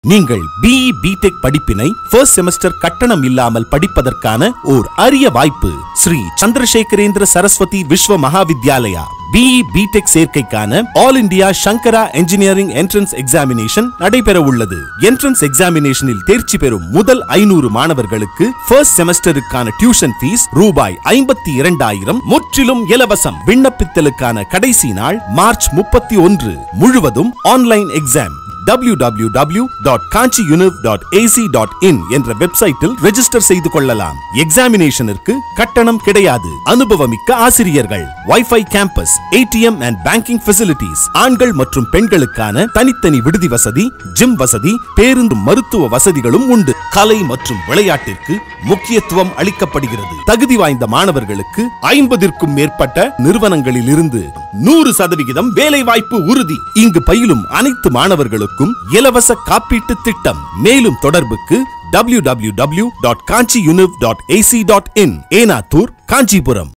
நீங்கள் B E B Tech படிப்பினை first semester கட்டணம் இல்லாமல் படிப்பதற்கான ஓர் அரிய வாய்ப்பு ஸ்ரீ சந்திரசேகரேந்திர சரஸ்வதி விஸ்வ மகாவித்யாலயா பிஇ பிடெக் சேர்க்கைக்கான all India Sankara engineering entrance examination நடைபெற உள்ளது என்ட்ரன்ஸ் எக்ஸாமினேஷனில் தேர்ச்சி பெறும் முதல் ஐநூறு மாணவர்களுக்கு ஃபர்ஸ்ட் செமஸ்டருக்கான டியூஷன் ஃபீஸ் ரூபாய் ஐம்பத்தி இரண்டாயிரம் முற்றிலும் இலவசம் விண்ணப்பித்தலுக்கான கடைசி நாள் மார்ச் முப்பத்தி ஒன்று முழுவதும் ஆன்லைன் எக்ஸாம் www.kanchiuniv.ac.in என்ற வெப்சைட்டில் ரெஜிஸ்டர் செய்து கொள்ளலாம் எக்ஸாமினேஷனிற்கு கட்டணம் கிடையாது அனுபவமிக்க ஆசிரியர்கள் WiFi campus ATM and banking facilities ஆண்கள் மற்றும் பெண்களுக்கான தனித்தனி விடுதி வசதி ஜிம் வசதி பேருந்து மருத்துவ வசதிகளும் உண்டு கலை மற்றும் விளையாட்டிற்கு முக்கியத்துவம் அளிக்கப்படுகிறது தகுதி வாய்ந்த மாணவர்களுக்கு ஐம்பதிற்கும் மேற்பட்ட நிறுவனங்களில் இருந்து நூறு சதவிகிதம் வேலை வாய்ப்பு உறுதி இங்கு பயிலும் அனைத்து மாணவர்களுக்கும் இலவச காப்பீட்டு திட்டம் மேலும் தொடர்புக்கு www.kanchiuniv.ac.in ஏனாத்தூர் காஞ்சிபுரம்